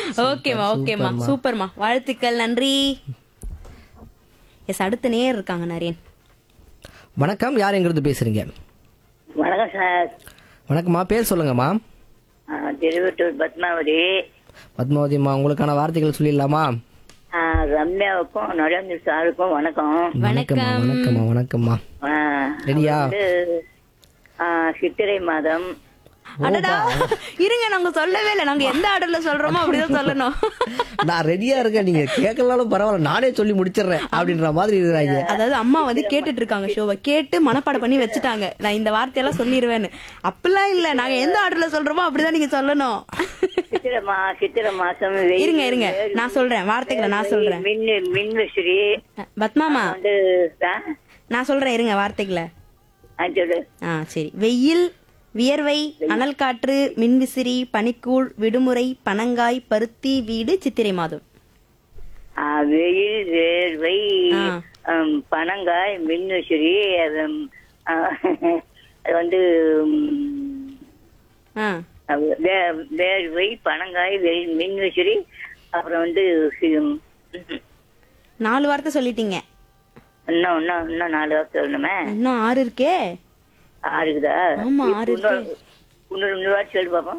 ஓகேம்மா ஓகேம்மா சூப்பர்மா வாழ்த்துக்கள் நன்றி எஸ் அடுத்த நேர் இருக்காங்க நரேன் வணக்கம் யார் எங்கிருந்து பேசுறீங்க வணக்கம் சார் வணக்கம்மா பேர் சொல்லுங்கம்மா ஆ, திருவட்டூர் பத்மாவதி பத்மாவதிம்மா உங்களுக்கான வார்த்தைகள் சொல்லிடலாமா ஆ, ரம்யாவுக்கும் நரேந்திர சாருக்கும் வணக்கம் வணக்கம்மா வணக்கம்மா வணக்கம்மா ஆ, ரெடியா? வந்து ஆ, சித்திரை மாதம் அடடா இருங்க நாங்க சொல்லவே இல்லை நாங்க எந்த ஆர்டர்ல சொல்றோமோ அப்படிதான் சொல்லணும் நான் ரெடியா இருக்கேன் நீங்க கேட்கலனாலும் பரவாயில்ல நானே சொல்லி முடிச்சிடுறேன் அப்படின்ற மாதிரி இருக்கிறாங்க அதாவது அம்மா வந்து கேட்டுட்டு இருக்காங்க ஷோவை கேட்டு மனப்பாடம் பண்ணி வச்சுட்டாங்க நான் இந்த வார்த்தையெல்லாம் சொல்லிடுவேன்னு அப்படிலாம் இல்ல நாங்க எந்த ஆர்டர்ல சொல்றோமோ அப்படிதான் நீங்க சொல்லணும் சித்திரை மா சித்திரை மாசம் வெயில் இருங்க இருங்க நான் சொல்றேன் வார்த்தைகளை நான் சொல்றேன் மின் மின்விசிறி பத்மாமா வந்து ஆ, நான் சொல்றேன் இருங்க வார்த்தைகளை ஆ, சொல்லு ஆ சரி வெயில் வியர்வை அனல் காற்று மின்விசிறி பனிக்கூழ் விடுமுறை பனங்காய் பருத்தி வீடு சித்திரை மாதம் ஆ, வெயில் வேர்வை ஆ. ம், பனங்காய் மின்விசிறி அது ம், ஆ, அது வந்து ம், ஆ வே- வேர்வை பனங்காய் வெயில் மின்விசிறி அப்புறம் வந்து சி- ம், நாலு வார்த்தை சொல்லிட்டீங்க இன்னும் இன்னும் இன்னும் நாலு வார்த்தை சொல்லணுமே இன்னும் ஆறு இருக்கே ஆறு இருக்குதா ஆமா, ஆறு இன்னொரு இன்னொரு இன்னொரு வார்த்தை சொல்லி பார்ப்போம்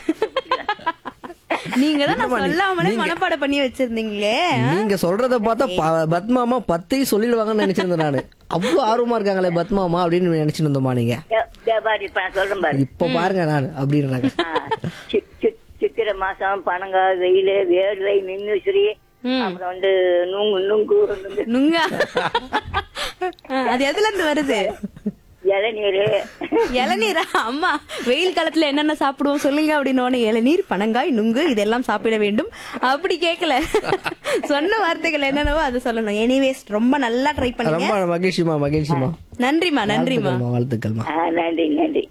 நீங்க தான் நான் சொல்லாமலே மனப்பாடம் பண்ணி வச்சிருந்தீங்களே நீங்க சொல்றத பார்த்தா ப- பத்மாமா பத்தையும் சொல்லிடுவாங்கன்னு நினைச்சிருந்தேன் நானு அவ்வளவு ஆர்வமா இருக்காங்களே பத்மாமா அப்படின்னு நினைச்சிட்டு இருந்தோமா நீங்க ஏ- ஏ பாரு இப்ப நான் சொல்றேன் பாரு இப்ப பாருங்க நான் அப்படின்றாங்க ஆ, சி- சி- சித்திரை மாசம் பனங்காய் வெயில் வேர்வை மின்விசிறி அப்புறம் வந்து நுங்கு நுங்கு நுங்கு, நுங்கா ஆ, அது எதுல இருந்து வருது இளநீர் இளநீரா அம்மா வெயில் காலத்துல என்னென்ன சாப்பிடுவோம் சொல்லுங்க அப்படின்னு இளநீர் பனங்காய் நுங்கு இதெல்லாம் சாப்பிட வேண்டும் அப்படி கேட்கல சொன்ன வார்த்தைகள் என்னென்னவோ அதை சொல்லணும் எனிவேஸ் ரொம்ப நல்லா ட்ரை பண்ணுங்க ரொம்ப மகிழ்ச்சிமா மகிழ்ச்சிமா நன்றிமா நன்றிமா வாழ்த்துக்கள்மா வாழ்த்துக்கள்மா ஆ, நன்றி நன்றி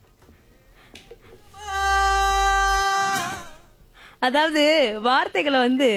அதாவது வார்த்தைகளை வந்து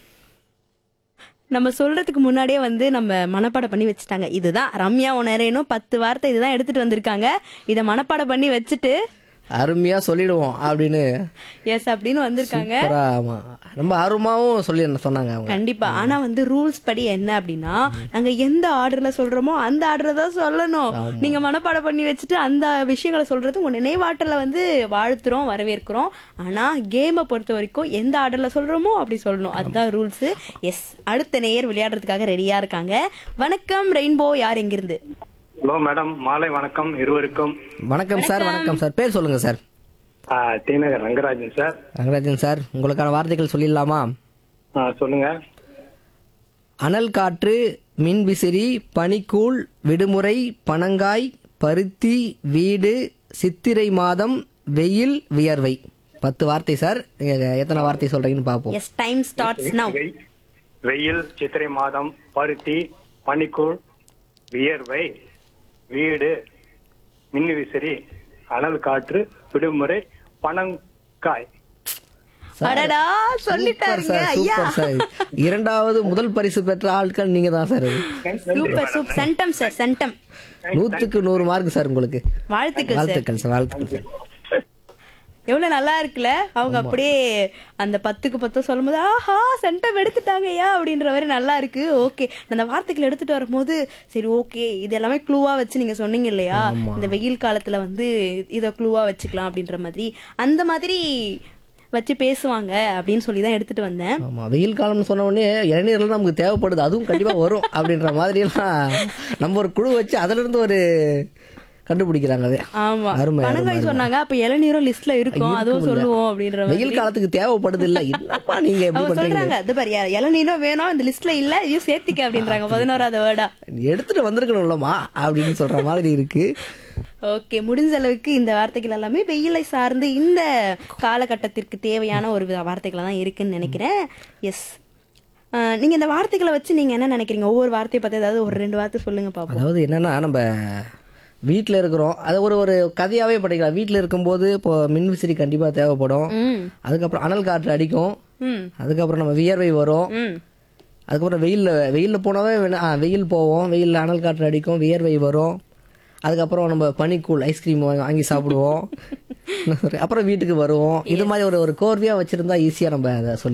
நம்ம சொல்றதுக்கு முன்னாடியே வந்து நம்ம மனப்பாடம் பண்ணி வச்சுட்டாங்க இதுதான் ரம்யா உணரேனும் பத்து வார்த்தை இதுதான் எடுத்துட்டு வந்திருக்காங்க இதை மனப்பாடம் பண்ணி வச்சுட்டு அருமையா சொல்லிடுவோம் அப்படின்னு எஸ் அப்படின்னு வந்திருக்காங்க சூப்பரா, ஆமா ரொம்ப ஆர்வமாவும் சொல்லி சொன்னாங்க அவங்க கண்டிப்பா ஆனா வந்து ரூல்ஸ் படி என்ன அப்படின்னா நாங்க எந்த ஆர்டர்ல சொல்றோமோ அந்த ஆர்டரை தான் சொல்லணும் நீங்க மனப்பாடம் பண்ணி வச்சுட்டு அந்த விஷயங்களை சொல்றது உங்க நினைவாற்றல வந்து வாழ்த்துறோம் வரவேற்கிறோம் ஆனா கேமை பொறுத்த வரைக்கும் எந்த ஆர்டர்ல சொல்றோமோ அப்படி சொல்லணும் அதுதான் ரூல்ஸ் எஸ் அடுத்த நேயர் விளையாடுறதுக்காக ரெடியா இருக்காங்க வணக்கம் ரெயின்போ யார் எங்கிருந்து ஹலோ மேடம் மாலை வணக்கம் இருவருக்கும் வணக்கம் சார் வணக்கம் சார் பேர் சொல்லுங்க சார் ஆ, T Nagar Rangarajan sir Rangarajan sir உங்களுக்கான வார்த்தைகள் சொல்லிடலாமா ஆ, சொல்லுங்க அனல் காற்று மின் விசிறி பனிக்கூழ் விடுமுறை பனங்காய் பருத்தி வீடு சித்திரை மாதம் வெயில் வியர்வை பத்து வார்த்தை சார் நீங்க எத்தனை வார்த்தை சொல்றீங்கன்னு பார்ப்போம் எஸ் டைம் ஸ்டார்ட்ஸ் நவ் வெய்- வெயில் சித்திரை மாதம் பருத்தி பனிக்கூழ் வியர்வை வீடு மின்விசிறி அனல் காற்று விடுமுறை பனங்காய் அடடா சூப்பர் சொல்லிட்டாருங்க சார் ஐயா சூப்பர் சார் இரண்டாவது முதல் பரிசு பெற்ற ஆட்கள் நீங்க தான் சார் அது. Super super centum sir centum நூத்துக்கு நூறு மார்க் சார் உங்களுக்கு வாழ்த்துக்கள் சார் வாழ்த்துக்கள் சார் வாழ்த்துக்கள் சார் எவ்வளவு நல்லா இருக்குல்ல அவங்க அப்படியே அந்த பத்துக்கு பத்து சொல்லும்போது ஆஹா சென்டம் எடுத்துட்டாங்கய்யா அப்படின்ற மாதிரி நல்லா இருக்கு ஓகே அந்த வார்த்தைகள் எடுத்துட்டு வரும்போது சரி ஓகே இது எல்லாமே க்ளூவா வச்சு நீங்க சொன்னீங்க இல்லையா இந்த வெயில் காலத்துல வந்து இத க்ளூவா வச்சுக்கலாம் அப்படின்ற மாதிரி அந்த மாதிரி வச்சு பேசுவாங்க அப்படின்னு சொல்லி தான் எடுத்துட்டு வந்தேன் ஆமா வெயில் காலம்னு சொன்ன உடனே இளநீர்லாம் நமக்கு தேவைப்படுது அதுவும் கண்டிப்பா வரும் அப்படின்ற மாதிரி எல்லாம் நம்ம ஒரு குழு வச்சு அதுல இருந்து ஒரு கண்டுபிடிக்கிறாங்க அது ஆமா அருமை, அருமை, பனங்காய் சொன்னாங்க அப்ப இளநீரும் லிஸ்ட்ல இருக்கும் அதுவும் இருக்கும்ல. சொல்லுவோம் அப்படின்ற மாதிரி வெயில் காலத்துக்கு தேவைப்படுது இல்ல இல்லப்பா நீங்க எப்படி அவங்க பண்றீங்க சொல்றாங்க அது பாரு இளநீரும் வேணும் இந்த லிஸ்ட்ல இல்ல இதையும் சேர்த்திக்க அப்படின்றாங்க பதினோராவது வேர்டா எடுத்துட்டு வந்திருக்கணும்லமா அப்படின்னு சொல்ற மாதிரி இருக்கு ஓகே முடிஞ்ச அளவுக்கு இந்த வார்த்தைகள் எல்லாமே வெயிலை சார்ந்து இந்த காலகட்டத்திற்கு தேவையான ஒரு வித வார்த்தைகளா தான் இருக்குன்னு நினைக்கிறேன் எஸ் நீங்க இந்த வார்த்தைகளை வச்சு நீங்க என்ன நினைக்கிறீங்க ஒவ்வொரு வார்த்தையை பத்தி ஏதாவது ஒரு ரெண்டு வார்த்தை சொல்லுங்க பாப்போம் அதாவது என்னன்னா நம்ம வீட்டில் இருக்கிறோம் அது ஒரு ஒரு கதையாவே படிக்கலாம் வீட்டில் இருக்கும்போது இப்போ மின்விசிறி கண்டிப்பா தேவைப்படும் ம் அதுக்கப்புறம் அனல் காற்று அடிக்கும் ம் அதுக்கப்புறம் நம்ம வியர்வை வரும் ம் அதுக்கப்புறம் வெயிலில் வெயிலில் போனாவே வேணா- ஆ, வெயில் போவோம் வெயிலில் அனல் காற்று அடிக்கும் வியர்வை வரும் அதுக்கப்புறம் நம்ம பனிக்கூழ் ஐஸ்கிரீம் வாங்கி சாப்பிடுவோம் அப்புறம் வீட்டுக்கு வருவோம் இது மாதிரி ஒரு ஒரு கோர்வையாக வச்சுருந்தா ஈஸியாக நம்ம அதை சொல்லி